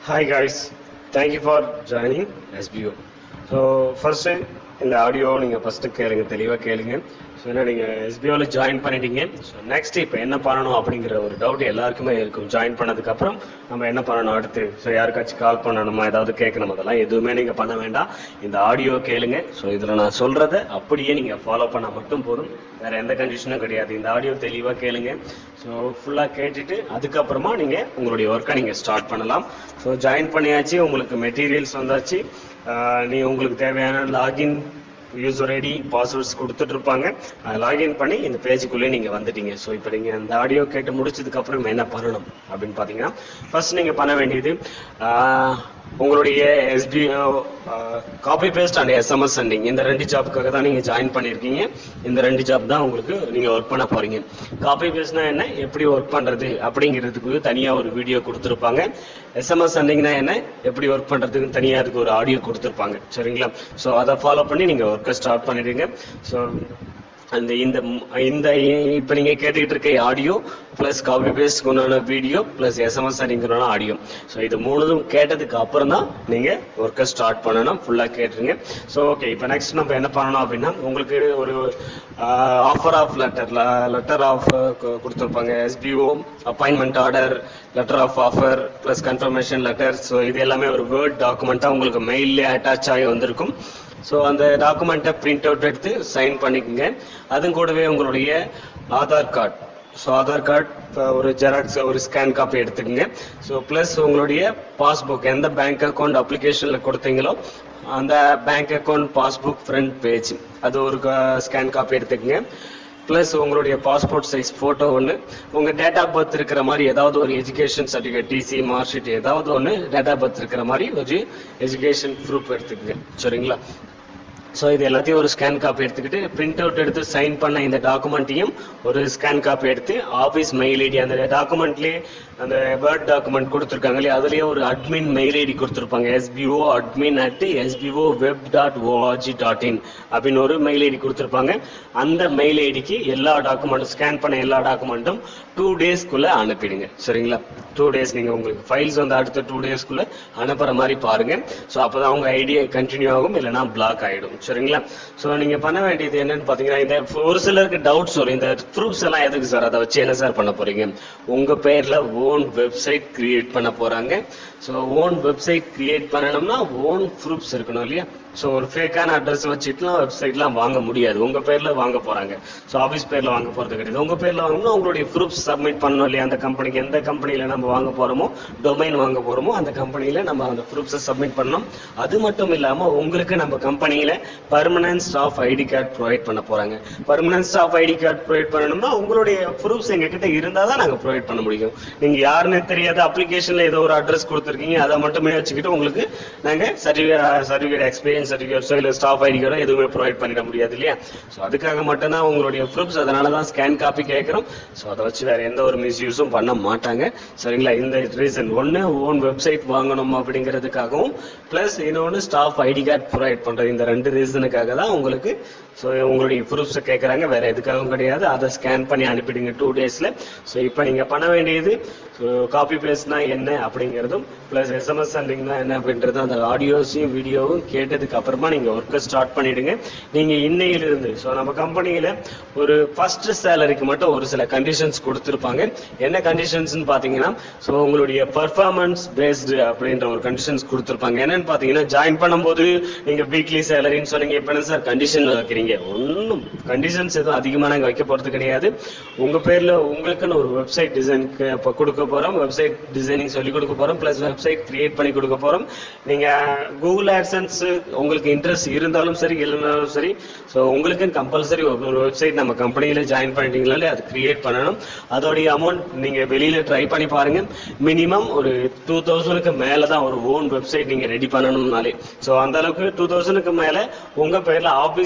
Hi guys, thank you for joining SBO. So first இந்த audio நீங்கள் first கேளுங்க தெளிவாக கேளுங்க ஸோ ஏன்னா நீங்கள் எஸ்பிஓவில் ஜாயின் பண்ணிட்டீங்க ஸோ நெக்ஸ்ட் இப்போ என்ன பண்ணணும் அப்படிங்கிற ஒரு டவுட் எல்லாருக்குமே இருக்கும் ஜாயின் பண்ணதுக்கப்புறம் நம்ம என்ன பண்ணணும் அடுத்து ஸோ யாருக்காச்சும் கால் பண்ணணுமா ஏதாவது கேட்கணும் அதெல்லாம் எதுவுமே நீங்கள் பண்ண வேண்டாம் இந்த ஆடியோ கேளுங்க ஸோ இதில் நான் சொல்கிறத அப்படியே நீங்கள் ஃபாலோ பண்ணால் மட்டும் போதும் வேறு எந்த கண்டிஷனும் கிடையாது இந்த ஆடியோ தெளிவாக கேளுங்க ஸோ ஃபுல்லாக கேட்டுட்டு அதுக்கப்புறமா நீங்கள் உங்களுடைய ஒர்க்கை நீங்கள் ஸ்டார்ட் பண்ணலாம் ஸோ ஜாயின் பண்ணியாச்சு உங்களுக்கு மெட்டீரியல்ஸ் வந்தாச்சு ஆஹ் நீ உங்களுக்கு தேவையான லாகின் யூசர் ஐடி பாஸ்வேர்ட்ஸ் கொடுத்துட்டு இருப்பாங்க அதை லாகின் பண்ணி இந்த பேஜுக்குள்ளே நீங்கள் வந்துட்டீங்க ஸோ இப்போ நீங்கள் இந்த ஆடியோ கேட்டு முடிச்சதுக்கு அப்புறம் என்ன பண்ணணும் அப்படின்னு பார்த்தீங்கன்னா ஃபர்ஸ்ட் நீங்கள் பண்ண வேண்டியது ஆஹ் உங்களுடைய SP copy paste and SMS sending இந்த ரெண்டு ஜாப்புக்காக தான் நீங்கள் ஜாயின் பண்ணியிருக்கீங்க இந்த ரெண்டு ஜாப் தான் உங்களுக்கு நீங்கள் ஒர்க் பண்ண போறீங்க காப்பி பேஸ்ட்னா என்ன எப்படி ஒர்க் பண்ணுறது அப்படிங்கிறதுக்கு தனியாக ஒரு வீடியோ கொடுத்துருப்பாங்க எஸ்எம்எஸ் சென்டிங்னா என்ன எப்படி ஒர்க் பண்ணுறதுக்கு தனியாக அதுக்கு ஒரு ஆடியோ கொடுத்துருப்பாங்க சரிங்களா ஸோ அதை ஃபாலோ பண்ணி நீங்கள் ஒர்க்கை ஸ்டார்ட் பண்ணிடுங்க ஸோ அந்த இந்த இந்த இப்போ நீங்கள் கேட்டுக்கிட்டு இருக்க ஆடியோ ப்ளஸ் காப்பி பேஸ்ட் உண்டான வீடியோ ப்ளஸ் எஸ்எம்எஸ் அப்படிங்கிறனால ஆடியோ ஸோ இது மூணுதும் கேட்டதுக்கு அப்புறம் தான் நீங்கள் ஒர்க்கை ஸ்டார்ட் பண்ணணும் ஃபுல்லாக கேட்டுருங்க ஸோ ஓகே இப்போ நெக்ஸ்ட் நம்ம என்ன பண்ணணும் அப்படின்னா உங்களுக்கு ஒரு offer of letter letter of கொடுத்துருப்பாங்க SPO appointment order letter of offer plus confirmation letter so இது எல்லாமே ஒரு வேர்ட் டாக்குமெண்ட்டாக உங்களுக்கு மெயிலே அட்டாச் ஆகி வந்திருக்கும் ஸோ அந்த டாக்குமெண்ட்டை பிரிண்ட் அவுட் எடுத்து சைன் பண்ணிக்கோங்க அது கூடவே உங்களுடைய Aadhaar card so Aadhaar card ஒரு ஜெராக்ஸ் ஒரு ஸ்கேன் காப்பி எடுத்துக்கோங்க ஸோ ப்ளஸ் உங்களுடைய பாஸ்புக் எந்த பேங்க் அக்கௌண்ட் அப்ளிகேஷனில் கொடுத்தீங்களோ அந்த bank account passbook front page அது ஒரு ஸ்கேன் காப்பி எடுத்துக்கோங்க ப்ளஸ் உங்களுடைய பாஸ்போர்ட் சைஸ் ஃபோட்டோ ஒன்று உங்கள் டேட் ஆஃப் பர்த் இருக்கிற மாதிரி ஏதாவது ஒரு education certificate TC mark sheet ஏதாவது ஒன்று டேட் ஆஃப் பர்த் இருக்கிற மாதிரி ஒரு எஜுகேஷன் ப்ரூஃப் எடுத்துக்கங்க சரிங்களா ஸோ இது எல்லாத்தையும் ஒரு ஸ்கேன் காப்பி எடுத்துக்கிட்டு பிரிண்ட் அவுட் எடுத்து சைன் பண்ண இந்த டாக்குமெண்ட்டையும் ஒரு ஸ்கேன் காப்பி எடுத்து ஆஃபீஸ் மெயில் ஐடி அந்த டாக்குமெண்ட்லேயே அந்த வேர்ட் டாக்குமெண்ட் கொடுத்துருக்காங்க இல்லையா அதுலேயே ஒரு அட்மின் மெயில் ஐடி கொடுத்துருப்பாங்க SPO admin at SPO web dot ORG dot in அப்படின்னு ஒரு மெயில் ஐடி கொடுத்துருப்பாங்க அந்த மெயில் ஐடிக்கு எல்லா டாக்குமெண்ட்டும் ஸ்கேன் பண்ண எல்லா டாக்குமெண்ட்டும் டூ டேஸ்க்குள்ளே அனுப்பிடுங்க சரிங்களா டூ டேஸ் நீங்கள் உங்களுக்கு ஃபைல்ஸ் வந்து அடுத்த டூ டேஸ்க்குள்ளே அனுப்புகிற மாதிரி பாருங்க ஸோ அப்போ தான் உங்கள் ஐடியா கண்டினியூ ஆகும் இல்லைனா பிளாக் ஆகிடும் சரிங்களா ஸோ நீங்கள் பண்ண வேண்டியது என்னன்னு பார்த்தீங்கன்னா இந்த ஒரு சிலருக்கு டவுட்ஸ் வரும் இந்த ப்ரூஃப்ஸ் எல்லாம் எதுக்கு சார் அதை வச்சு என்ன சார் பண்ண போறீங்க உங்கள் பேரில் ஓன் வெப்சைட் கிரியேட் பண்ண போகிறாங்க ஸோ ஓன் வெப்சைட் கிரியேட் பண்ணணும்னா ஓன் ப்ரூஃப்ஸ் இருக்கணும் இல்லையா ஸோ ஒரு ஃபேக்கான அட்ரஸ் வச்சுட்டுலாம் வெப்சைட்லாம் வாங்க முடியாது உங்கள் பேரில் வாங்க போகிறாங்க ஸோ ஆஃபீஸ் பேரில் வாங்க போகிறது கிடையாது உங்கள் பேரில் வாங்கணும்னா உங்களுடைய ப்ரூஃப் சப்மிட் பண்ணணும் இல்லையா அந்த கம்பெனிக்கு எந்த கம்பெனியில் நம்ம வாங்க போகிறோமோ டொமைன் வாங்க போகிறோமோ அந்த கம்பெனியில் நம்ம அந்த ப்ரூஃப்ஸை சப்மிட் பண்ணணும் அது மட்டும் இல்லாமல் உங்களுக்கு நம்ம கம்பெனியில் permanent staff ID card provide பண்ண போகிறாங்க permanent staff ID card provide பண்ணணும்னா உங்களுடைய ப்ரூஃப்ஸ் எங்ககிட்ட இருந்தால் தான் நாங்கள் ப்ரொவைட் பண்ண முடியும் நீங்கள் யாருன்னு தெரியாத அப்ளிகேஷனில் ஏதோ ஒரு அட்ரஸ் கொடுத்துருக்கீங்க அதை மட்டுமே வச்சுக்கிட்டு உங்களுக்கு நாங்கள் சர்டிஃபிகேட் சர்டிஃபிகேட் எக்ஸ்பீரியன்ஸ் சர்டிஃபிகேட்ஸோ இல்லை ஸ்டாஃப் ஐடி கார்டோ எதுவுமே ப்ரொவைட் பண்ணிட முடியாது இல்லையா ஸோ அதுக்காக மட்டும்தான் உங்களுடைய ப்ரூஃப்ஸ் அதனால தான் ஸ்கேன் காப்பி கேட்குறோம் ஸோ அதை வச்சு வேற எந்த ஒரு மிஸ்யூஸும் பண்ண மாட்டாங்க சரிங்களா இந்த ரீசன் ஒன்று ஓன் வெப்சைட் வாங்கணும் அப்படிங்கிறதுக்காகவும் ப்ளஸ் இன்னொன்று ஸ்டாஃப் ஐடி கார்டு ப்ரொவைட் பண்ணுறது இந்த ரெண்டு ரீசனுக்காக தான் உங்களுக்கு ஸோ உங்களுடைய ப்ரூஃப்ஸை கேட்குறாங்க வேற எதுக்காகவும் கிடையாது அதை ஸ்கேன் பண்ணி அனுப்பிடுங்க டூ டேஸில் ஸோ இப்போ நீங்கள் பண்ண வேண்டியது ஸோ காப்பி பேஸ்ட்னா என்ன அப்படிங்கிறதும் ப்ளஸ் எஸ்எம்எஸ் சென்டிங்னா என்ன அப்படின்றது அந்த ஆடியோஸையும் வீடியோவும் கேட்டதுக்கு அப்புறமா நீங்கள் ஒர்க்கை ஸ்டார்ட் பண்ணிடுங்க நீங்கள் இன்னையிலிருந்து ஸோ நம்ம கம்பெனியில் ஒரு ஃபர்ஸ்ட் சேலரிக்கு மட்டும் ஒரு சில கண்டிஷன்ஸ் கொடுத்துருப்பாங்க என்ன கண்டிஷன்ஸ்னு பார்த்தீங்கன்னா ஸோ உங்களுடைய பர்ஃபார்மன்ஸ் பேஸ்டு அப்படின்ற ஒரு கண்டிஷன்ஸ் கொடுத்துருப்பாங்க என்னன்னு பார்த்தீங்கன்னா ஜாயின் பண்ணும்போது நீங்கள் வீக்லி சேலரின்னு சொன்னீங்க இப்போ என்ன சார் கண்டிஷன் வைக்கிறீங்க ஒன்றும் கண்டிஷன்ஸ் எதுவும் அதிகமாக நாங்கள் வைக்க போகிறது கிடையாது உங்கள் பேரில் உங்களுக்குன்னு ஒரு வெப்சைட் டிசைனுக்கு இப்போ கொடுக்க போகிறோம் வெப்சைட் டிசைனிங் சொல்லி கொடுக்க போகிறோம் ப்ளஸ் வெப்சைட் கிரியேட் பண்ணி கொடுக்க போகிறோம் நீங்கள் கூகுள் ஆட்சன்ஸ் உங்களுக்கு இன்ட்ரெஸ்ட் இருந்தாலும் சரி இல்லைனாலும் சரி ஸோ உங்களுக்கு கம்பல்சரி ஒரு வெப்சைட் நம்ம கம்பெனியில் ஜாயின் பண்ணிட்டீங்கனாலே அது கிரியேட் பண்ணணும் அதோடைய அமௌண்ட் நீங்கள் வெளியில் ட்ரை பண்ணி பாருங்கள் மினிமம் ஒரு டூ தௌசண்ட்க்கு மேலே தான் ஒரு ஓன் வெப்சைட் நீங்கள் ரெடி பண்ணணும்னாலே ஸோ அந்த அளவுக்கு டூ தௌசண்ட்க்கு மேலே உங்கள் பேரில் ஆஃபீஸ் இன்வெஸ்ட்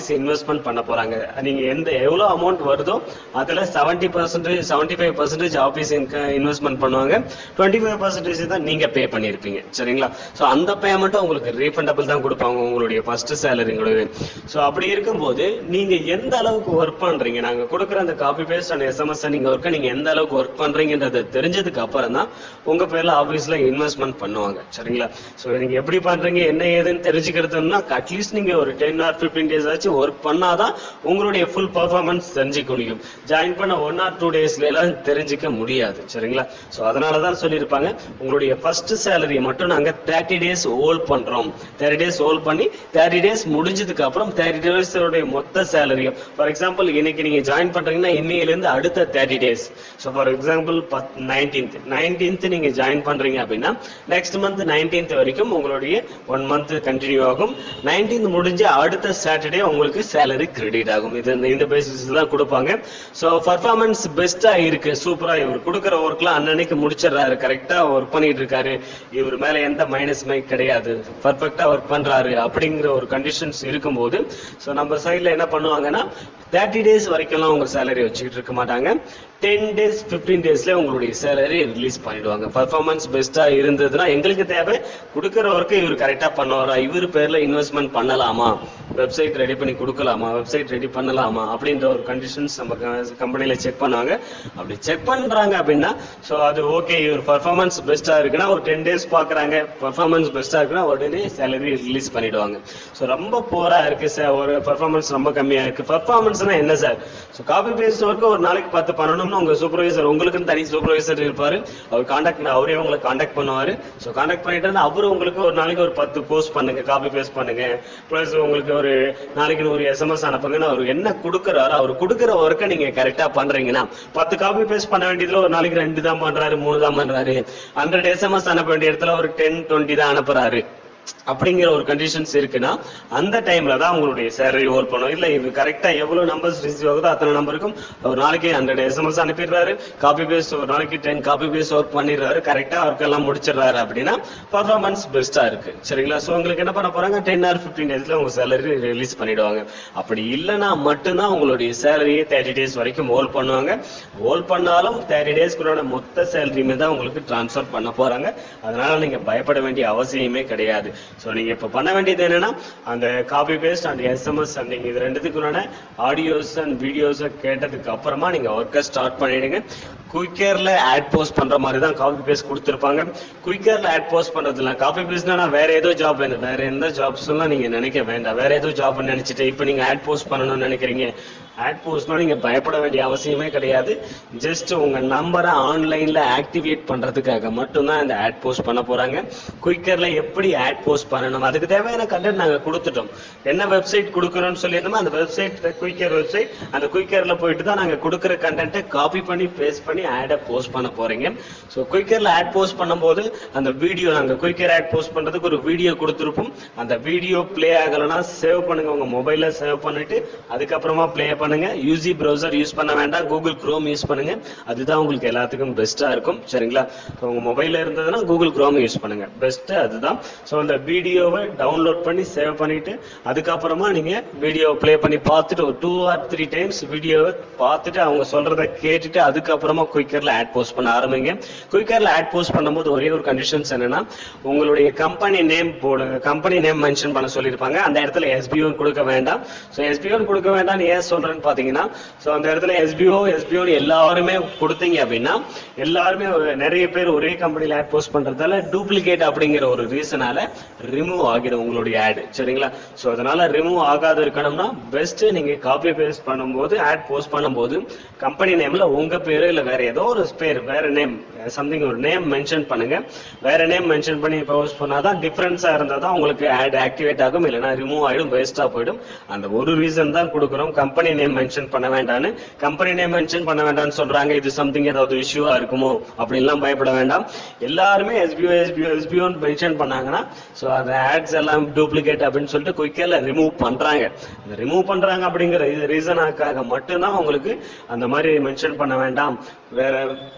இன்வெஸ்ட்மெண்ட் பண்ண போறாங்க நீங்க எந்த எவ்வளவு அமௌண்ட் வருதோ அதுல seventy percentage seventy five percentage office investment பண்ணுவாங்க டுவெண்ட்டி ஃபைவ் பர்சன்டேஜ் தான் நீங்க பே பண்ணிருப்பீங்க சரிங்களா ஸோ அந்த பேமெண்ட்டும் உங்களுக்கு ரீஃபண்டபிள் தான் கொடுப்பாங்க உங்களுடைய ஃபர்ஸ்ட் சேலரிங்களுக்கு ஸோ அப்படி இருக்கும்போது நீங்க எந்த அளவுக்கு ஒர்க் பண்றீங்க நாங்க கொடுக்குற அந்த காப்பி பேஸ்ட் அண்ட் எஸ்எம்எஸ் நீங்க ஒர்க் நீங்க எந்த அளவுக்கு ஒர்க் பண்றீங்கன்றத தெரிஞ்சதுக்கு அப்புறம் தான் உங்க பேர்ல ஆபீஸ்ல இன்வெஸ்ட்மெண்ட் பண்ணுவாங்க சரிங்களா ஸோ நீங்க எப்படி பண்றீங்க என்ன ஏதுன்னு தெரிஞ்சுக்கிறதுனா அட்லீஸ்ட் நீங்க ஒரு டென் ஆர் பிப்டீன் டேஸ் ஆச்சு ஒர்க் பண்ணாதான் உங்களுடைய ஃபுல் பர்ஃபார்மன்ஸ் தெரிஞ்சுக்க முடியும் ஜாயின் பண்ண ஒன் ஆர் டூ டேஸ்ல எல்லாம் தெரிஞ்சுக்க முடியாது சரிங்களா ஸோ அதனால தான் சொல்லியிருப்பாங்க உங்களுடைய ஃபர்ஸ்ட் சேலரி மட்டும் நாங்க தேர்ட்டி டேஸ் ஹோல்ட் பண்றோம் தேர்ட்டி டேஸ் ஹோல்ட் பண்ணி தேர்ட்டி டேஸ் முடிஞ்சதுக்கு அப்புறம் தேர்ட்டி டேஸோடைய மொத்த சேலரியும் ஃபார் எக்ஸாம்பிள் இன்னைக்கு நீங்க ஜாயின் பண்றீங்கன்னா இன்னையில இருந்து அடுத்த thirty days so for example nineteenth nineteenth நீங்க ஜாயின் பண்றீங்க அப்படின்னா நெக்ஸ்ட் மந்த் நைன்டீன்த் வரைக்கும் உங்களுடைய ஒன் மந்த் கண்டினியூ ஆகும் நைன்டீன்த் முடிஞ்ச அடுத்த சாட்டர்டே உங்களுக்கு சேலரி கிரெடிட் ஆகும் இது இந்த- இந்த பேசிஸ் தான் கொடுப்பாங்க ஸோ பர்ஃபார்மன்ஸ் பெஸ்டா இருக்கு சூப்பரா இவர் கொடுக்குற ஒர்க்லாம் அன்னன்னைக்கு முடிச்சிடுறாரு கரெக்டா ஒர்க் பண்ணிட்டு இருக்காரு இவர் மேல எந்த மைனஸ்மே கிடையாது பர்ஃபெக்டா ஒர்க் பண்றாரு அப்படிங்கிற ஒரு கண்டிஷன்ஸ் இருக்கும்போது ஸோ நம்ம சைட்ல என்ன பண்ணுவாங்கன்னா தேர்ட்டி டேஸ் வரைக்கும்லாம் உங்க சேலரி வச்சுக்கிட்டு இருக்க மாட்டாங்க டென் டேஸ் பிப்டீன் டேஸ்ல உங்களுடைய சேலரி ரிலீஸ் பண்ணிடுவாங்க பர்ஃபார்மன்ஸ் பெஸ்டா இருந்ததுன்னா எங்களுக்கு தேவை கொடுக்குற ஒர்க்கு இவர் கரெக்டா பண்ணுவாரா இவர் பேர்ல இன்வெஸ்ட்மெண்ட் பண்ணலாமா வெப்சைட் ரெடி பண்ணி கொடுக்கலாமா வெப்சைட் ரெடி பண்ணலாமா அப்படின்ற ஒரு கண்டிஷன்ஸ் நம்ம கம்பெனில செக் பண்ணுவாங்க அப்படி செக் பண்றாங்க அப்படின்னா ஸோ அது ஓகே இவர் பர்ஃபார்மன்ஸ் பெஸ்டா இருக்குன்னா ஒரு டென் டேஸ் பாக்குறாங்க பர்ஃபார்மன்ஸ் பெஸ்டா இருக்குன்னா உடனே சேலரி ரிலீஸ் பண்ணிடுவாங்க ஸோ ரொம்ப போரா இருக்கு சார் ஒரு பர்ஃபார்மன்ஸ் ரொம்ப கம்மியா இருக்கு பர்ஃபார்மன்ஸ்னா என்ன sir so copy paste work ஒரு நாளைக்கு பத்து பண்ணணும்னா உங்க சூப்பர்வைசர் உங்களுக்குன்னு தனி சூப்பர்வைசர் இருப்பாரு அவர் காண்டாக்ட் அவரே உங்களை காண்டாக்ட் பண்ணுவாரு ஸோ காண்டாக்ட் பண்ணிட்டு அவரு உங்களுக்கு ஒரு நாளைக்கு ஒரு பத்து போஸ்ட் பண்ணுங்க காப்பி பேஸ்ட் பண்ணுங்க ப்ளஸ் உங்களுக்கு ஒரு நாளைக்கு ஒரு எஸ்எம்எஸ் அனுப்புங்கன்னு அவர் என்ன கொடுக்குறாரோ அவர் கொடுக்குற ஒர்க்கை நீங்க கரெக்டா பண்றீங்கன்னா பத்து காப்பி பேஸ்ட் பண்ண வேண்டியதுல ஒரு நாளைக்கு ரெண்டு தான் பண்றாரு மூணு தான் பண்றாரு ஹண்ட்ரட் எஸ்எம்எஸ் அனுப்ப வேண்டிய இடத்துல ஒரு டென் டுவெண்ட்டி தான் அனுப்புறாரு அப்படிங்கிற ஒரு கண்டிஷன்ஸ் இருக்குன்னா அந்த டைம்ல தான் உங்களுடைய சேலரி ஹோல்ட் பண்ணும் இல்ல இது கரெக்டா எவ்வளவு நம்பர்ஸ் ரிசீவ் ஆகுதோ அத்தனை நம்பருக்கும் ஒரு நாளைக்கு ஹண்ட்ரட் எஸ்எம்எஸ் அனுப்பிடுறாரு காப்பி பேஸ்ட் ஒரு நாளைக்கு டென் காப்பி பேஸ்ட் ஒர்க் பண்ணிடுறாரு கரெக்டா ஒர்க் எல்லாம் முடிச்சிடுறாரு அப்படின்னா பர்ஃபார்மன்ஸ் பெஸ்டா இருக்கு சரிங்களா சோ உங்களுக்கு என்ன பண்ண போறாங்க டென் ஆர் பிப்டீன் டேஸ்ல உங்க சேலரி ரிலீஸ் பண்ணிடுவாங்க அப்படி இல்லைன்னா மட்டும்தான் உங்களுடைய சேலரியை தேர்ட்டி டேஸ் வரைக்கும் ஹோல்ட் பண்ணுவாங்க ஹோல்ட் பண்ணாலும் தேர்ட்டி டேஸ்க்குள்ள மொத்த சேலரியுமே தான் உங்களுக்கு டிரான்ஸ்ஃபர் பண்ண போறாங்க அதனால நீங்க பயப்பட வேண்டிய அவசியமே கிடையாது ஸோ நீங்க இப்ப பண்ண வேண்டியது என்னன்னா அந்த copy paste and SMS and நீங்க இது ரெண்டுத்துக்குள்ளான ஆடியோஸ் அண்ட் வீடியோஸ் கேட்டதுக்கு அப்புறமா நீங்க ஒர்க்கை ஸ்டார்ட் பண்ணிடுங்க குயிக்கர்ல ஆட் போஸ்ட் பண்ற மாதிரி தான் காப்பி பேஸ்ட் கொடுத்துருப்பாங்க குயிக்கர்ல ஆட் போஸ்ட் பண்றது இல்ல காப்பி பேஸ்ட்னா வேற ஏதோ ஜாப் வேணும் வேற எந்த ஜாப்ஸ் எல்லாம் நீங்க நினைக்க வேண்டாம் வேற ஏதோ ஜாப் நினைச்சிட்டு இப்ப நீங்க ஆட் போஸ்ட் பண்ணணும்னு நினைக்கிறீங்க ஆட் போஸ்ட்னா நீங்க பயப்பட வேண்டிய அவசியமே கிடையாது ஜஸ்ட் உங்க நம்பரை ஆன்லைன்ல ஆக்டிவேட் பண்றதுக்காக மட்டும்தான் இந்த ஆட் போஸ்ட் பண்ண போறாங்க குயிக்கர்ல எப்படி ஆட் போஸ்ட் பண்ணணும் அதுக்கு தேவையான கண்டென்ட் நாங்க கொடுத்துட்டோம் என்ன வெப்சைட் கொடுக்கறோம்னு சொல்லியிருந்தோமோ அந்த வெப்சைட் குயிக்கர் வெப்சைட் அந்த குயிக்கர்ல போயிட்டு தான் நாங்க கொடுக்குற கண்டென்ட்டை காப்பி பண்ணி பேஸ்ட் பண்ணி ஆடை போஸ்ட் பண்ண போறீங்க ஸோ குயிக்கர்ல ஆட் போஸ்ட் பண்ணும்போது அந்த வீடியோ நாங்க குயிக்கர் ஆட் போஸ்ட் பண்றதுக்கு ஒரு வீடியோ கொடுத்துருப்போம் அந்த வீடியோ ப்ளே ஆகலைன்னா சேவ் பண்ணுங்க உங்க மொபைல்ல சேவ் பண்ணிட்டு அதுக்கப்புறமா ப்ளே பண்ணுங்க யூசி ப்ரௌசர் யூஸ் பண்ண வேண்டாம் கூகுள் குரோம் யூஸ் பண்ணுங்க அதுதான் உங்களுக்கு எல்லாத்துக்கும் பெஸ்டா இருக்கும் சரிங்களா So, உங்க மொபைல்ல இருந்ததுன்னா கூகுள் குரோம் யூஸ் பண்ணுங்க பெஸ்ட் அதுதான் ஸோ அந்த வீடியோவை டவுன்லோட் பண்ணி சேவ் பண்ணிட்டு அதுக்கப்புறமா நீங்க வீடியோ ப்ளே பண்ணி பார்த்துட்டு ஒரு டூ ஆர் த்ரீ டைம்ஸ் வீடியோவை பார்த்துட்டு அவங்க சொல்றத கேட்டுட்டு அதுக்கப்புறமா குயிக்கர்ல ஆட் போஸ்ட் பண்ண ஆரம்பிங்க குயிக்கர்ல ஆட் போஸ்ட் பண்ணும்போது ஒரே ஒரு கண்டிஷன்ஸ் என்னன்னா உங்களுடைய கம்பெனி நேம் போடுங்க கம்பெனி நேம் மென்ஷன் பண்ண சொல்லியிருப்பாங்க அந்த இடத்துல எஸ்பிஓ கொடுக்க வேண்டாம் ஸோ எஸ்பிஓ கொடுக்க வேண்டாம்னு ஏன் சொல்றேன்னு பாத்தீங்கன்னா ஸோ அந்த இடத்துல எஸ்பிஓ எஸ்பிஓ எல்லாருமே கொடுத்தீங்க அப்படின்னா எல்லாருமே ஒரு- நிறைய பேர் ஒரே கம்பெனில ஆட் போஸ்ட் பண்றதால டூப்ளிகேட் அப்படிங்கிற ஒரு ரீசனால ரிமூவ் ஆகிடும் உங்களுடைய ஆட் சரிங்களா ஸோ அதனால ரிமூவ் ஆகாத இருக்கணும்னா பெஸ்ட் நீங்க காப்பி பேஸ்ட் பண்ணும்போது ஆட் போஸ்ட் பண்ணும்போது கம்பெனி நேம்ல உங்க பேரு இல்ல வேற ஏதோ ஒரு பேர் வேற நேம் சம்திங் ஒரு நேம் மென்ஷன் பண்ணுங்க வேற நேம் மென்ஷன் பண்ணி போஸ்ட் பண்ணாதான் டிஃபரன்ஸா இருந்தா தான் உங்களுக்கு ஆட் ஆக்டிவேட் ஆகும் இல்லைன்னா ரிமூவ் ஆயிடும் வேஸ்டா போயிடும் அந்த ஒரு ரீசன் தான் கொடுக்குறோம் கம்பெனி நேம் மென்ஷன் பண்ண வேண்டாம்னு கம்பெனி நேம் மென்ஷன் பண்ண வேண்டாம்னு சொல்றாங்க இது சம்திங் ஏதாவது இஷ்யூவா இருக்குமோ அப்படின்லாம் பயப்பட வேண்டாம் எல்லாருமே எஸ்பிஓ எஸ்பிஓ எஸ்பிஓன்னு மென்ஷன் பண்ணாங்கன்னா ஸோ அந்த ஆட்ஸ் எல்லாம் டூப்ளிகேட் அப்படின்னு சொல்லிட்டு குயிக்கர்ல ரிமூவ் பண்றாங்க இந்த ரிமூவ் பண்றாங்க அப்படிங்கிற இது ரீசனாக்காக மட்டும்தான் உங்களுக்கு அந்த மாதிரி மென்ஷன் பண்ண வேண்டாம் வேற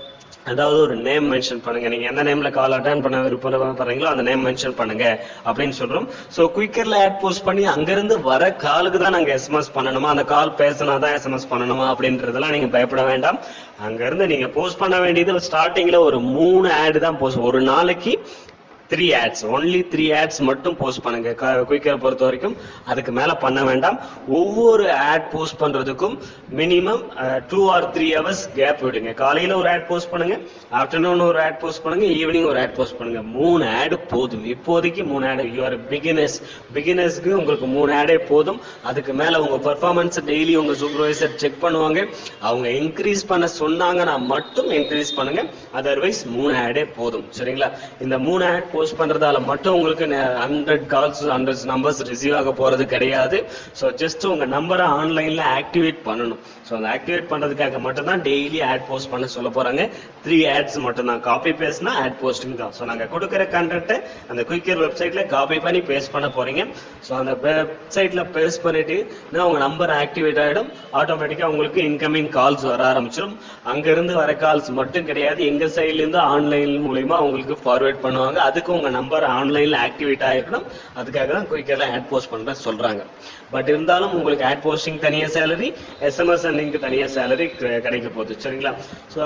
அதாவது ஒரு நேம் மென்ஷன் பண்ணுங்க நீங்க எந்த நேம்ல கால் அட்டன் பண்ண விருப்பம் பண்றீங்களோ அந்த நேம் மென்ஷன் பண்ணுங்க அப்படின்னு சொல்றோம் சோ குயிக்கர்ல ஆட் போஸ்ட் பண்ணி அங்கிருந்து வர காலுக்கு தான் நாங்க எஸ்எம்எஸ் பண்ணணுமா அந்த கால் பேசினா தான் எஸ்எம்எஸ் பண்ணணுமா அப்படின்றதெல்லாம் நீங்க பயப்பட வேண்டாம் அங்க இருந்து நீங்க போஸ்ட் பண்ண வேண்டியது ஸ்டார்டிங்ல ஒரு மூணு ஆட் தான் போஸ்ட் ஒரு நாளைக்கு three ads only three ads மட்டும் போஸ்ட் பண்ணுங்க குயிக்கரை பொறுத்த வரைக்கும் அதுக்கு மேல பண்ண வேண்டாம் ஒவ்வொரு ஆட் போஸ்ட் பண்றதுக்கும் minimum two or three hours gap விடுங்க காலையில ஒரு ஆட் போஸ்ட் பண்ணுங்க ஆஃப்டர்நூன் ஒரு ஆட் போஸ்ட் பண்ணுங்க ஈவினிங் ஒரு ஆட் போஸ்ட் பண்ணுங்க மூணு ஆட் போதும் இப்போதைக்கு மூணு ஆட் யூஆர் பிகினர்ஸ் பிகினர்ஸ்க்கு உங்களுக்கு மூணு ஆடே போதும் அதுக்கு மேல உங்க பெர்ஃபார்மன்ஸ் டெய்லி உங்க சூப்பர்வைசர் செக் பண்ணுவாங்க அவங்க இன்க்ரீஸ் பண்ண சொன்னாங்கன்னா மட்டும் இன்க்ரீஸ் பண்ணுங்க அதர்வைஸ் மூணு ஆடே போதும் சரிங்களா இந்த மூணு ஆட் போஸ்ட் பண்றதால மட்டும் உங்களுக்கு hundred calls hundred numbers receive ஆக போறது கிடையாது ஸோ ஜஸ்ட் உங்க நம்பரை ஆன்லைன்ல ஆக்டிவேட் பண்ணணும் ஸோ அந்த ஆக்டிவேட் பண்றதுக்காக மட்டும் தான் டெய்லி ஆட் போஸ்ட் பண்ண சொல்ல போறாங்க த்ரீ ஆட்ஸ் மட்டும் தான் காப்பி பேஸ்ட்னா ஆட் போஸ்டிங் தான் ஸோ நாங்க கொடுக்குற கண்டென்ட்டை அந்த குயிக்கர் வெப்சைட்ல காப்பி பண்ணி பேஸ்ட் பண்ண போறீங்க ஸோ அந்த வெப்சைட்ல பேஸ்ட் பண்ணிட்டு நான் உங்க நம்பர் ஆக்டிவேட் ஆயிடும் ஆட்டோமேட்டிக்கா உங்களுக்கு இன்கமிங் கால்ஸ் வர ஆரம்பிச்சிடும் அங்க இருந்து வர கால்ஸ் மட்டும் கிடையாது எங்க சைட்ல இருந்து ஆன்லைன் மூலியமா உங்களுக்கு ஃபார்வேர்ட் பண்ணுவாங்க அதுக்கு உங்க நம்பர் ஆன்லைன்ல ஆக்டிவேட் ஆயிருக்கணும் அதுக்காக தான் குயிக்கர்ல ஆட் போஸ்ட் பண்ற சொல்றாங்க பட் இருந்தாலும் உங்களுக்கு ஆட் போஸ்டிங் தனியா சேலரி எஸ்எம்எஸ் லிங்க் தனியா சேலரி கிடைக்க போகுது சரிங்களா ஸோ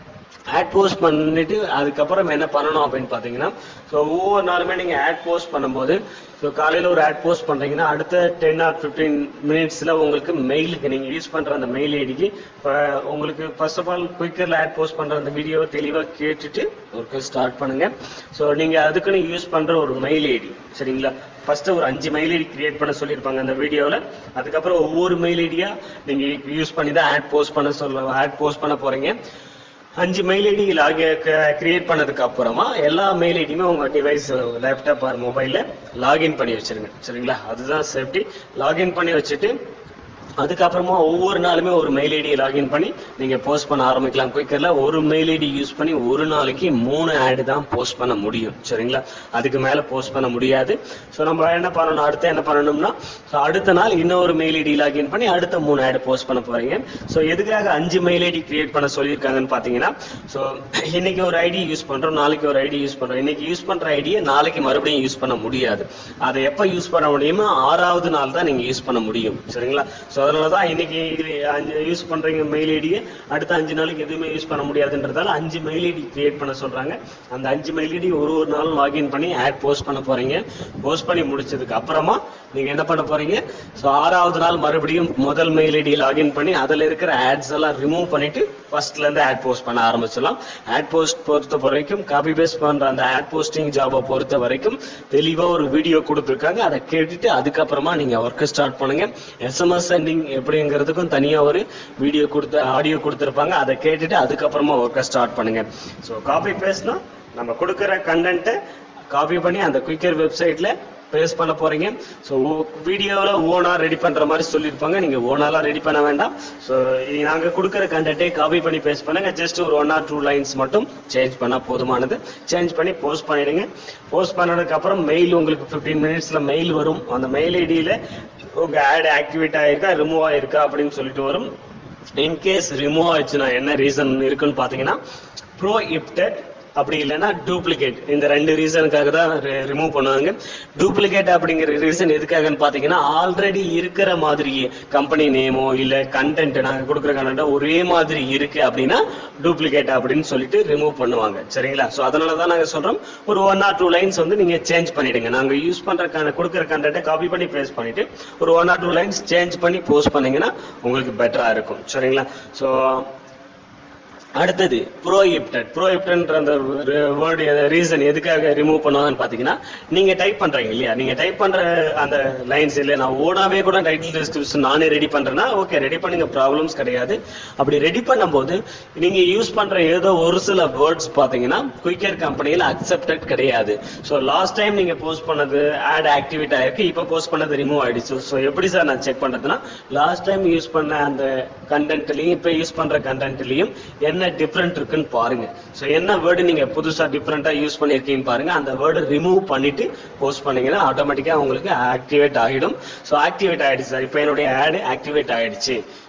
ஆட் போஸ்ட் பண்ணிட்டு அதுக்கப்புறம் என்ன பண்ணணும் அப்படின்னு பாத்தீங்கன்னா ஸோ ஒவ்வொரு நாளுமே நீங்க ஆட் போஸ்ட் பண்ணும்போது ஸோ காலையில ஒரு ஆட் போஸ்ட் பண்றீங்கன்னா அடுத்த டென் ஆர் ஃபிஃப்டீன் மினிட்ஸ்ல உங்களுக்கு மெயிலுக்கு நீங்க யூஸ் பண்ற அந்த மெயில் ஐடிக்கு உங்களுக்கு ஃபர்ஸ்ட் ஆஃப் ஆல் குயிக்கர்ல ஆட் போஸ்ட் பண்ற அந்த வீடியோவை தெளிவா கேட்டுட்டு ஒர்க்கு ஸ்டார்ட் பண்ணுங்க ஸோ நீங்க அதுக்குன்னு யூஸ் பண்ற ஒரு மெயில் ஐடி சரிங்களா ஃபர்ஸ்ட் ஒரு அஞ்சு மெயில் ஐடி கிரியேட் பண்ண சொல்லியிருப்பாங்க அந்த வீடியோவில் அதுக்கப்புறம் ஒவ்வொரு மெயில் ஐடியா நீங்க யூஸ் பண்ணி தான் ஆட் போஸ்ட் பண்ண சொல்ல ஆட் போஸ்ட் பண்ண போறீங்க அஞ்சு மெயில் ஐடி லாக் கிரியேட் பண்ணதுக்கு அப்புறமா எல்லா மெயில் ஐடியுமே உங்க டிவைஸ் லேப்டாப் ஆர் மொபைல்ல லாகின் பண்ணி வச்சிருங்க சரிங்களா அதுதான் சேஃப்டி லாகின் பண்ணி வச்சுட்டு அதுக்கப்புறமா ஒவ்வொரு நாளுமே ஒரு மெயில் ஐடியை லாகின் பண்ணி நீங்க போஸ்ட் பண்ண ஆரம்பிக்கலாம் குயிக்கர்ல ஒரு மெயில் ஐடி யூஸ் பண்ணி ஒரு நாளைக்கு மூணு ஆடு தான் போஸ்ட் பண்ண முடியும் சரிங்களா அதுக்கு மேல போஸ்ட் பண்ண முடியாது ஸோ நம்ம என்ன பண்ணணும் அடுத்து என்ன பண்ணணும்னா ஸோ அடுத்த நாள் இன்னொரு மெயில் ஐடி லாகின் பண்ணி அடுத்த மூணு ஆடு போஸ்ட் பண்ண போறீங்க ஸோ எதுக்காக அஞ்சு மெயில் ஐடி கிரியேட் பண்ண சொல்லியிருக்காங்கன்னு பாத்தீங்கன்னா ஸோ இன்னைக்கு ஒரு ஐடி யூஸ் பண்றோம் நாளைக்கு ஒரு ஐடி யூஸ் பண்றோம் இன்னைக்கு யூஸ் பண்ற ஐடியை நாளைக்கு மறுபடியும் யூஸ் பண்ண முடியாது அதை எப்ப யூஸ் பண்ண முடியுமோ ஆறாவது நாள் தான் நீங்க யூஸ் பண்ண முடியும் சரிங்களா ஸோ அதனால தான் இன்னைக்கு அஞ்சு யூஸ் பண்றீங்க மெயில் ஐடியை அடுத்த அஞ்சு நாளைக்கு எதுவுமே யூஸ் பண்ண முடியாதுன்றதால அஞ்சு மெயில் ஐடி கிரியேட் பண்ண சொல்றாங்க அந்த அஞ்சு மெயில் ஐடி ஒரு ஒரு நாளும் லாகின் பண்ணி ஆட் போஸ்ட் பண்ண போறீங்க போஸ்ட் பண்ணி முடிச்சதுக்கு அப்புறமா நீங்க என்ன பண்ண போறீங்க ஸோ ஆறாவது நாள் மறுபடியும் முதல் மெயில் ஐடி லாகின் பண்ணி அதுல இருக்கிற ஆட்ஸ் எல்லாம் ரிமூவ் பண்ணிட்டு ஃபர்ஸ்ட்ல இருந்து ஆட் போஸ்ட் பண்ண ஆரம்பிச்சிடலாம் ஆட் போஸ்ட் பொறுத்த வரைக்கும் காப்பி பேஸ்ட் பண்ற அந்த ஆட் போஸ்டிங் ஜாபை பொறுத்த வரைக்கும் தெளிவா ஒரு வீடியோ கொடுத்துருக்காங்க அதை கேட்டுட்டு அதுக்கப்புறமா நீங்க ஒர்க் ஸ்டார்ட் பண்ணுங்க எஸ்எம்எஸ் சென்டிங் எப்படிங்கிறதுக்கும் தனியா ஒரு வீடியோ கொடுத்து ஆடியோ கொடுத்துருப்பாங்க அதை கேட்டுட்டு அதுக்கப்புறமா ஒர்க்கை ஸ்டார்ட் பண்ணுங்க ஸோ காப்பி பேஸ்ட்னா நம்ம கொடுக்குற கண்டென்ட்டை காப்பி பண்ணி அந்த குயிக்கர் வெப்சைட்ல பேஸ்ட் பண்ண போறீங்க ஸோ வீடியோவில் ஓனா ரெடி பண்ற மாதிரி சொல்லியிருப்பாங்க நீங்க ஓனாலாம் ரெடி பண்ண வேண்டாம் ஸோ நாங்க கொடுக்குற கண்டென்ட்டே காப்பி பண்ணி பேஸ்ட் பண்ணுங்க ஜஸ்ட் ஒரு ஒன் ஆர் டூ லைன்ஸ் மட்டும் சேஞ்ச் பண்ணா போதுமானது சேஞ்ச் பண்ணி போஸ்ட் பண்ணிடுங்க போஸ்ட் பண்ணதுக்கு அப்புறம் மெயில் உங்களுக்கு 15 மினிட்ஸ்ல மெயில் வரும் அந்த மெயில் ஐடியில உங்க ஆட் ஆக்டிவேட் ஆயிருக்கா ரிமூவ் ஆயிருக்கா அப்படின்னு சொல்லிட்டு வரும் இன்கேஸ் ரிமூவ் ஆயிடுச்சுன்னா என்ன ரீசன் இருக்குன்னு பாத்தீங்கன்னா ப்ரோ இப்டட் அப்படி இல்லைன்னா டூப்ளிகேட் இந்த ரெண்டு ரீசனுக்காக தான் ரிமூவ் பண்ணுவாங்க டூப்ளிகேட் அப்படிங்கிற ரீசன் எதுக்காகன்னு பாத்தீங்கன்னா ஆல்ரெடி இருக்கிற மாதிரி கம்பெனி நேமோ இல்ல கண்டென்ட் நாங்க கொடுக்குற கண்டென்ட் ஒரே மாதிரி இருக்கு அப்படின்னா டூப்ளிகேட் அப்படின்னு சொல்லிட்டு ரிமூவ் பண்ணுவாங்க சரிங்களா சோ அதனால தான் நாங்க சொல்றோம் ஒரு ஒன் ஆர் டூ லைன்ஸ் வந்து நீங்க சேஞ்ச் பண்ணிடுங்க நாங்க யூஸ் பண்ற con- கொடுக்குற கண்டென்ட்டை காப்பி பண்ணி பேஸ்ட் பண்ணிட்டு ஒரு one or two lines change பண்ணி போஸ்ட் பண்ணீங்கன்னா உங்களுக்கு பெட்டரா இருக்கும் சரிங்களா சோ அடுத்தது ப்ரோஹிப்டட் ப்ரோஹிப்டன்ற அந்த வேர்டு ரீசன் எதுக்காக ரிமூவ் பண்ணுவாங்கன்னு பாத்தீங்கன்னா நீங்க டைப் பண்றீங்க இல்லையா நீங்க டைப் பண்ற அந்த லைன்ஸ் இல்லையா நான் ஓனாவே கூட டைட்டில் டிஸ்கிரிப்ஷன் நானே ரெடி பண்றேன்னா ஓகே ரெடி பண்ணுங்க ப்ராப்ளம்ஸ் கிடையாது அப்படி ரெடி பண்ணும்போது நீங்க யூஸ் பண்ற ஏதோ ஒரு சில வேர்ட்ஸ் பாத்தீங்கன்னா குயிக்கர் கம்பெனியில் அக்செப்டட் கிடையாது ஸோ லாஸ்ட் டைம் நீங்க போஸ்ட் பண்ணது ஆட் ஆக்டிவேட் ஆயிருக்கு இப்போ போஸ்ட் பண்ணது ரிமூவ் ஆயிடுச்சு ஸோ எப்படி சார் நான் செக் பண்றதுன்னா லாஸ்ட் டைம் யூஸ் பண்ண அந்த கண்டென்ட்லயும் இப்போ யூஸ் பண்ற கண்டென்ட்லயும் என்ன டிஃப்ரெண்ட் இருக்குன்னு பாருங்க ஸோ என்ன வேர்டு நீங்க புதுசா டிஃப்ரெண்டா யூஸ் பண்ணிருக்கீங்க பாருங்க அந்த வேர்டு ரிமூவ் பண்ணிட்டு போஸ்ட் பண்ணீங்கன்னா ஆட்டோமேட்டிக்கா உங்களுக்கு ஆக்டிவேட் ஆகிடும் ஸோ ஆக்டிவேட் ஆயிடுச்சு சார் இப்போ என்னுடைய ஆடு ஆக்டிவேட் ஆயிடுச்சு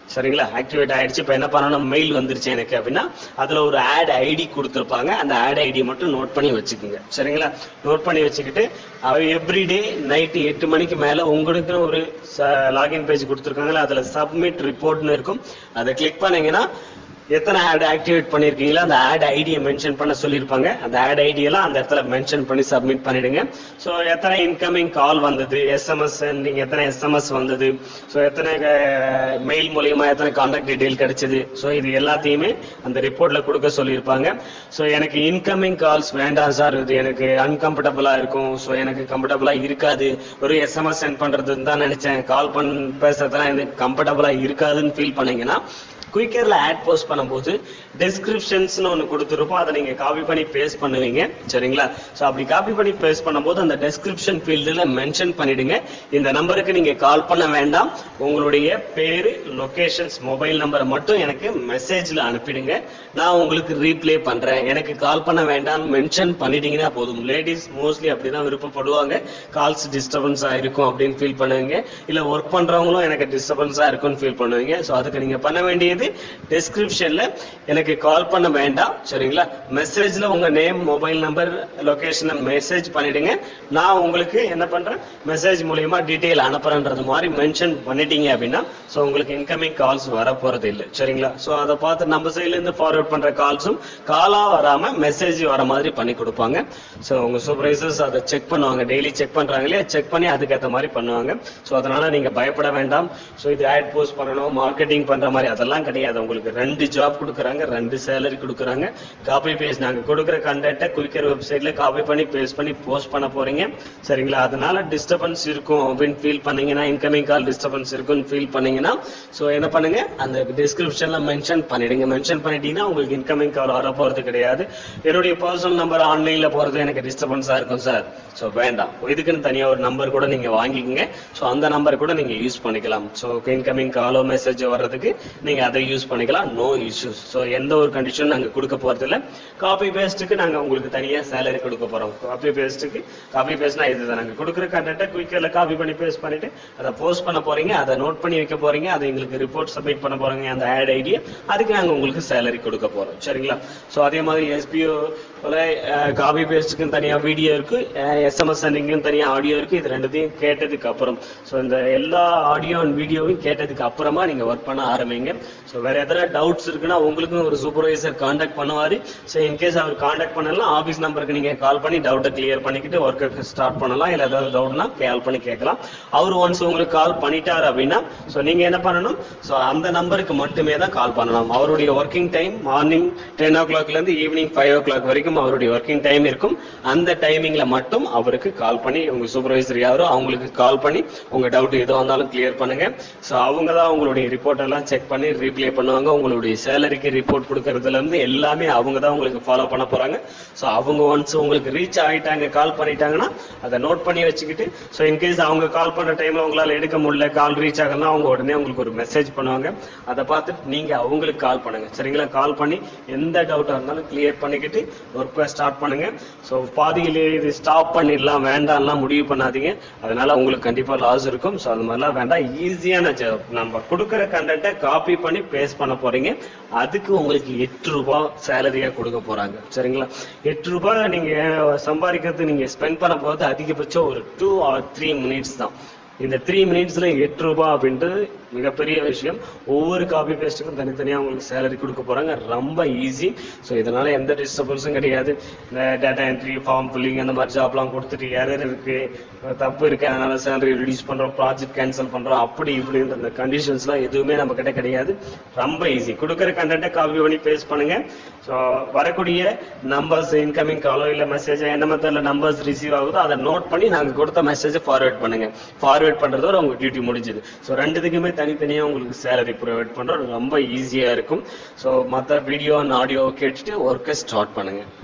சரிங்களா ஆக்டிவேட் ஆயிடுச்சு இப்போ என்ன பண்ணணும் மெயில் வந்துருச்சு எனக்கு அப்படின்னா அதுல ஒரு ஆட் ஐடி கொடுத்துருப்பாங்க அந்த ஆட் ஐடி மட்டும் நோட் பண்ணி வச்சுக்கோங்க சரிங்களா நோட் பண்ணி வச்சுக்கிட்டு எவ்ரிடே நைட்டு எட்டு மணிக்கு மேல உங்களுக்கு ஒரு லாகின் பேஜ் கொடுத்துருக்காங்களா அதுல சப்மிட் ரிப்போர்ட்னு இருக்கும் அதை கிளிக் பண்ணீங்கன்னா எத்தனை ஆட் ஆக்டிவேட் பண்ணிருக்கீங்களோ அந்த ஆட் ஐடியை மென்ஷன் பண்ண சொல்லியிருப்பாங்க அந்த ஆட் ஐடியெல்லாம் அந்த இடத்துல மென்ஷன் பண்ணி சப்மிட் பண்ணிடுங்க ஸோ எத்தனை இன்கமிங் கால் வந்தது எஸ்எம்எஸ் நீங்க எத்தனை எஸ்எம்எஸ் வந்தது ஸோ எத்தனை மெயில் மூலியமா எத்தனை கான்டாக்ட் டீடைல் கிடைச்சது ஸோ இது எல்லாத்தையுமே அந்த ரிப்போர்ட்ல கொடுக்க சொல்லியிருப்பாங்க ஸோ எனக்கு இன்கமிங் கால்ஸ் வேண்டாம் சார் இது எனக்கு அன்கம்ஃபர்டபுளா இருக்கும் ஸோ எனக்கு கம்ஃபர்டபுளா இருக்காது ஒரு எஸ்எம்எஸ் சென்ட் பண்றதுன்னு தான் நினைச்சேன் கால் பண்ண பேசுறதுலாம் எனக்கு கம்ஃபர்டபுளா இருக்காதுன்னு ஃபீல் பண்ணீங்கன்னா குயிக்கர்ல ஆட் போஸ்ட் பண்ணும்போது டெஸ்கிரிப்ஷன்ஸ்னு ஒன்று கொடுத்துருப்போம் அதை நீங்க காப்பி பண்ணி பேஸ்ட் பண்ணுவீங்க சரிங்களா ஸோ அப்படி காப்பி பண்ணி பேஸ்ட் பண்ணும்போது அந்த டெஸ்கிரிப்ஷன் ஃபீல்டில் மென்ஷன் பண்ணிடுங்க இந்த நம்பருக்கு நீங்க கால் பண்ண வேண்டாம் உங்களுடைய பேரு லொகேஷன்ஸ் மொபைல் நம்பரை மட்டும் எனக்கு மெசேஜ்ல அனுப்பிடுங்க நான் உங்களுக்கு ரீப்ளே பண்றேன் எனக்கு கால் பண்ண வேண்டாம் மென்ஷன் பண்ணிட்டீங்கன்னா போதும் லேடிஸ் மோஸ்ட்லி அப்படிதான் விருப்பப்படுவாங்க கால்ஸ் டிஸ்டர்பன்ஸா இருக்கும் அப்படின்னு ஃபீல் பண்ணுவீங்க இல்ல ஒர்க் பண்றவங்களும் எனக்கு டிஸ்டர்பன்ஸா இருக்கும்னு ஃபீல் பண்ணுவீங்க ஸோ அதுக்கு நீங்க பண்ண வேண்டியது டெஸ்கிரிப்ஷன்ல எனக்கு கால் பண்ண வேண்டாம் சரிங்களா மெசேஜ்ல உங்க நேம் மொபைல் நம்பர் லொகேஷனை மெசேஜ் பண்ணிடுங்க நான் உங்களுக்கு என்ன பண்றேன் மெசேஜ் மூலியமா டீட்டெயில் அனுப்புறேன்றது மாதிரி மென்ஷன் பண்ணிட்டீங்க அப்படின்னா ஸோ உங்களுக்கு இன்கமிங் கால்ஸ் வர போறது இல்லை சரிங்களா ஸோ அதை பார்த்து நம்ம சைட்ல இருந்து ஃபார்வர்ட் பண்ற கால்ஸும் காலா வராம மெசேஜ் வர மாதிரி பண்ணி கொடுப்பாங்க ஸோ உங்க சூப்பர்வைசர்ஸ் அதை செக் பண்ணுவாங்க டெய்லி செக் பண்றாங்க இல்லையா செக் பண்ணி அதுக்கேற்ற மாதிரி பண்ணுவாங்க ஸோ அதனால நீங்க பயப்பட வேண்டாம் ஸோ இது ஆட் போஸ்ட் பண்ணணும் மார்க்கெட்டிங் பண்ற மாதிரி அதெல்லாம் கிடையாது உங்களுக்கு ரெண்டு ஜாப் கொடுக்குறாங்க ரெண்டு சேலரி கொடுக்குறாங்க காப்பி பேஸ்ட் நாங்க கொடுக்குற கண்டென்ட்டை குயிக்கர் வெப்சைட்ல காப்பி பண்ணி பேஸ்ட் பண்ணி போஸ்ட் பண்ண போறீங்க சரிங்களா அதனால டிஸ்டர்பன்ஸ் இருக்கும் அப்படின்னு ஃபீல் பண்ணீங்கன்னா இன்கமிங் கால் டிஸ்டர்பன்ஸ் இருக்குன்னு ஃபீல் பண்ணீங்கன்னா ஸோ என்ன பண்ணுங்க அந்த டிஸ்கிரிப்ஷன்ல மென்ஷன் பண்ணிடுங்க மென்ஷன் பண்ணிட்டீங்கன்னா உங்களுக்கு இன்கமிங் கால் வர போறது கிடையாது என்னுடைய பர்சனல் நம்பர் ஆன்லைன்ல போறது எனக்கு டிஸ்டர்பன்ஸா இருக்கும் சார் ஸோ வேண்டாம் இதுக்குன்னு தனியா ஒரு நம்பர் கூட நீங்க வாங்கிக்கங்க ஸோ அந்த நம்பர் கூட நீங்க யூஸ் பண்ணிக்கலாம் ஸோ இன்கமிங் காலோ மெசேஜ் வர்றதுக்கு நீங்க அதை யூஸ் பண்ணிக்கலாம் நோ இஷ்யூஸ் ஸோ எந்த ஒரு கண்டிஷன் நாங்க கொடுக்க போறது இல்ல காப்பி பேஸ்ட்டுக்கு நாங்க உங்களுக்கு தனியா சேலரி கொடுக்க போறோம் காப்பி பேஸ்ட்டுக்கு காப்பி பேஸ்ட்னா இதுதான் நாங்க கொடுக்குற கண்டென்ட்டை குயிக்கர்ல காப்பி பண்ணி பேஸ்ட் பண்ணிட்டு அதை போஸ்ட் பண்ண போறீங்க அதை நோட் பண்ணி வைக்க போறீங்க அதை எங்களுக்கு ரிப்போர்ட் சப்மிட் பண்ண போறீங்க அந்த ஆட் ஐடியா அதுக்கு நாங்க உங்களுக்கு சேலரி கொடுக்க போறோம் சரிங்களா ஸோ அதே மாதிரி எஸ்பிஓ போல காப்பி பேஸ்ட்டுக்கு தனியா வீடியோ இருக்கு எஸ்எம்எஸ் சென்டிங்கும் தனியா ஆடியோ இருக்கு இது ரெண்டுத்தையும் கேட்டதுக்கு அப்புறம் ஸோ இந்த எல்லா ஆடியோ அண்ட் வீடியோவும் கேட்டதுக்கு அப்புறமா நீங்க ஒர்க் பண்ண ஆரம்பிங்க ஸோ வேற எதனா டவுட்ஸ் இருக்குன்னா உங்களுக்கும் ஒரு சூப்பர்வைசர் காண்டாக்ட் பண்ணுவாரு ஸோ இன்கேஸ் அவர் காண்டாக்ட் பண்ணலாம் ஆஃபீஸ் நம்பருக்கு நீங்க கால் பண்ணி டவுட்டை கிளியர் பண்ணிக்கிட்டு ஒர்க்கை ஸ்டார்ட் பண்ணலாம் இல்ல ஏதாவது டவுட்னா கால் பண்ணி கேட்கலாம் அவர் ஒன்ஸ் உங்களுக்கு கால் பண்ணிட்டார் அப்படின்னா ஸோ நீங்க என்ன பண்ணணும் ஸோ அந்த நம்பருக்கு மட்டுமே தான் கால் பண்ணலாம் அவருடைய ஒர்க்கிங் டைம் மார்னிங் டென் ஓ கிளாக்ல இருந்து ஈவினிங் ஃபைவ் ஓ கிளாக் வரைக்கும் அவருடைய ஒர்க்கிங் டைம் இருக்கும் அந்த டைமிங்ல மட்டும் அவருக்கு கால் பண்ணி உங்க சூப்பர்வைசர் யாரோ அவங்களுக்கு கால் பண்ணி உங்க டவுட் எதுவாக இருந்தாலும் கிளியர் பண்ணுங்க ஸோ அவங்க தான் உங்களுடைய ரிப்போர்ட் எல்லாம் செக் பண்ணி ரீப்ளே பண்ணுவாங்க உங்களுடைய சேலரிக்கு ரிப்போர்ட் கொடுக்கறதுல இருந்து எல்லாமே அவங்க தான் உங்களுக்கு ஃபாலோ பண்ண போறாங்க ஸோ அவங்க ஒன்ஸ் உங்களுக்கு ரீச் ஆகிட்டாங்க கால் பண்ணிட்டாங்கன்னா அதை நோட் பண்ணி வச்சுக்கிட்டு ஸோ இன்கேஸ் அவங்க கால் பண்ற டைம்ல உங்களால எடுக்க முடியல கால் ரீச் ஆகலாம் அவங்க உடனே உங்களுக்கு ஒரு மெசேஜ் பண்ணுவாங்க அதை பார்த்துட்டு நீங்க அவங்களுக்கு கால் பண்ணுங்க சரிங்களா கால் பண்ணி எந்த டவுட்டா இருந்தாலும் கிளியர் பண்ணிக்கிட்டு ஒர்க்கை ஸ்டார்ட் பண்ணுங்க ஸோ பாதியிலே இது ஸ்டாப் பண்ணிடலாம் வேண்டாம்லாம் முடிவு பண்ணாதீங்க அதனால உங்களுக்கு கண்டிப்பா லாஸ் இருக்கும் ஸோ அது மாதிரிலாம் வேண்டாம் ஈஸியான ஜாப் நம்ம கொடுக்குற கண்டென்ட்டை காப்பி பண்ணி பேஸ்ட் பண்ண போறீங்க அதுக்கு உங்களுக்கு எட்டு ரூபாய் சேலரியா கொடுக்க போறாங்க சரிங்களா எட்டு ரூபாய் நீங்க சம்பாதிக்கிறது நீங்க ஸ்பெண்ட் பண்ண போகிறது அதிகபட்சம் ஒரு டூ ஆர் த்ரீ மினிட்ஸ் தான் இந்த த்ரீ மினிட்ஸ்ல எட்டு ரூபாய் அப்படின்றது மிகப்பெரிய விஷயம் ஒவ்வொரு காப்பி பேஸ்ட்டுக்கும் தனித்தனியா உங்களுக்கு சேலரி கொடுக்க போறாங்க ரொம்ப ஈஸி ஸோ இதனால எந்த டிஸ்டர்பன்ஸும் கிடையாது இந்த டேட்டா என்ட்ரி ஃபார்ம் ஃபில்லிங் அந்த மாதிரி ஜாப்லாம் கொடுத்துட்டு எரர் இருக்கு தப்பு இருக்கு அதனால சேலரி ரிலீஸ் பண்றோம் ப்ராஜெக்ட் கேன்சல் பண்றோம் அப்படி இப்படின்ற அந்த கண்டிஷன்ஸ்லாம் எதுவுமே நம்ம கிட்ட கிடையாது ரொம்ப ஈஸி கொடுக்குற கண்டென்ட்டை காப்பி பண்ணி பேஸ்ட் பண்ணுங்க ஸோ வரக்கூடிய நம்பர்ஸ் இன்கமிங் காலோ இல்ல மெசேஜ் எந்த மெத்தட்ல நம்பர்ஸ் ரிசீவ் ஆகுதோ அதை நோட் பண்ணி நாங்க கொடுத்த மெசேஜை ஃபார்வர்ட் பண்ணுங்க ஃபார்வர்ட் பண்றதோட உங்க டியூட்டி முடிஞ்சது ஸோ ரெண்டுத்துக்குமே தனித்தனியா உங்களுக்கு சேலரி ப்ரொவைட் பண்றோம் ரொம்ப ஈஸியா இருக்கும் ஸோ மற்ற வீடியோ அண்ட் ஆடியோ கேட்டுட்டு ஒர்க்கை ஸ்டார்ட் பண்ணுங்க